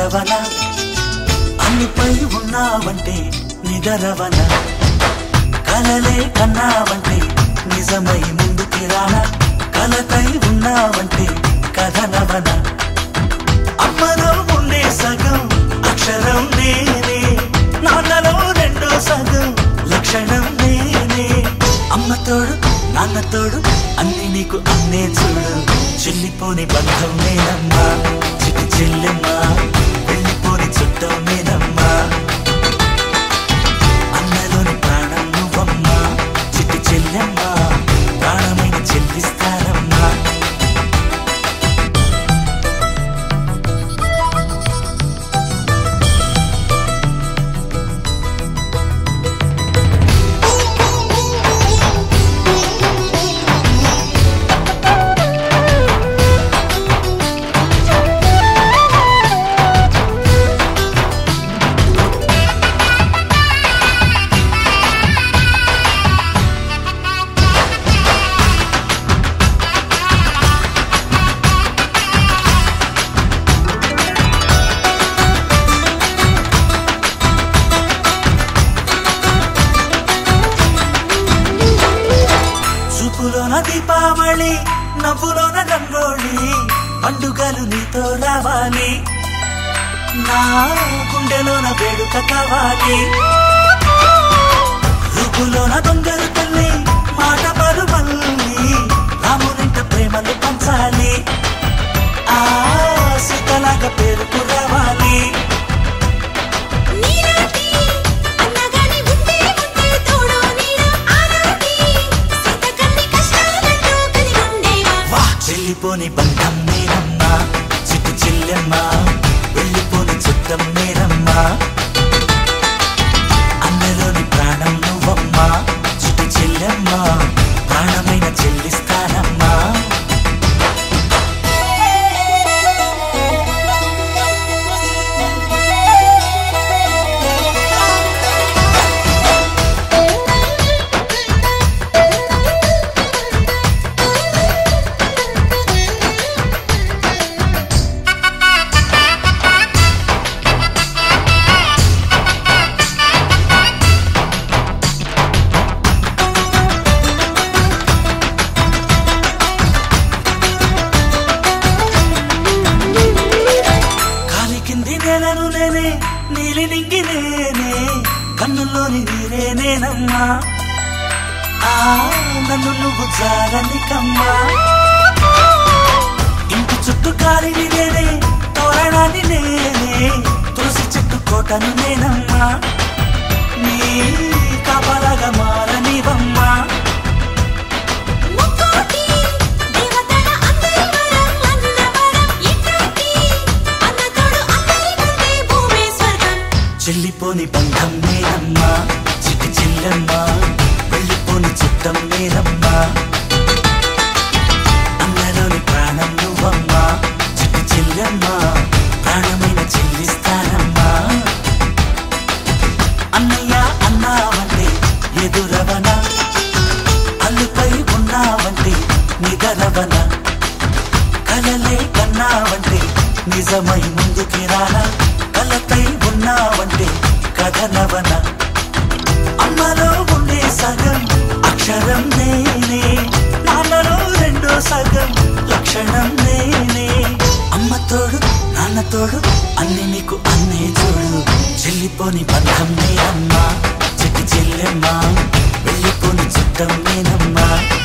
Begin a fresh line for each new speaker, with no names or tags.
ఎదురవన అన్నిపై ఉన్నావంటే నిదరవన కలలే కన్నావంటే నిజమై ముందుకి రాన కలతై ఉన్నావంటే కథనవన అమ్మలో ఉండే సగం అక్షరం నేనే నాన్నలో రెండో సగం లక్షణం నేనే అమ్మ తోడు నాన్న తోడు అన్ని నీకు అన్నే చూడు చెల్లిపోని బంధం నేనమ్మా చిటి చెల్లెమ్మా వెళ్ళిపోని చుట్టం నేనమ్మా అన్నలోని ప్రాణం నువ్వమ్మా చిట్టి చెల్లెమ్మా ప్రాణమైన చెల్లిస్తానమ్మా చూపులోన దీపావళి నవ్వులోన రంగోళి పండుగలు నీతో రావాలి నా గుండెలోన వేడుక కావాలి రూపులోన దొంగలు తల్లి మాట పలు మల్లి రామునింట ప్రేమలు పంచాలి ఆ సీతలాగా పేరుకు రావాలి
నీలాంటి అన్నగాని ఉంటే ఉంటే తోడు నీడ ఆనాటి సీత కన్ని కష్టాలంటూ కలిగి ఉండేవా
వా చెల్లిపోని బంధం నేనమ్మా చిట్టి చెల్లెమ్మా వెళ్ళిపోని చుట్టం నేనమ్మా అన్నలోని ప్రాణం నువ్వమ్మా చిట్టి చెల్లెమ్మా ప్రాణమైన చెల్లిస్తానమ్మా కాలి కింది నేలను నేనే నీలి నింగి నేనే కన్నుల్లోని నీరే నేనమ్మా ఆ నన్ను నువ్వు జారని కమ్మా ఇంటి చుట్టూ కాలిని నేనే తోరణాన్ని నేనే తులసి చెట్టు కోటను నేనమ్మా నీ కాపలాగా మారనివమ్మా
ముక్కోటి దేవతల అందరి వరం అన్నవరం ఇట్లాంటి అన్నతోడు అందరికంటే భూమే స్వర్గం
చెల్లిపోని బంధం నేనమ్మా చిట్టి చెల్లెమ్మా వెళ్ళిపోని చుట్టం నేనమ్మా అన్నలోని ప్రాణం నువ్వమ్మా చిట్టి చెల్లెమ్మా ప్రాణమైన చెల్లిస్తానమ్మా అన్నయ్య అన్నావంటే ఎదురవన అల్లుపై ఉన్నావంటే నిదరవన కలలే కన్నావంటే నిజమై ముందుకి రానా కలతై ఉన్నావంటే కథనవన అమ్మలో ఉండే సగం అక్షరం నేనే నాన్నలో రెండో సగం లక్షణం నేనే అమ్మ తోడు నాన్న తోడు అన్ని నీకు అన్నే చూడు చెల్లిపోని బంధం నేనమ్మా చెట్టి చెల్లెమ్మా వెళ్ళిపోని చుట్టం నేనమ్మా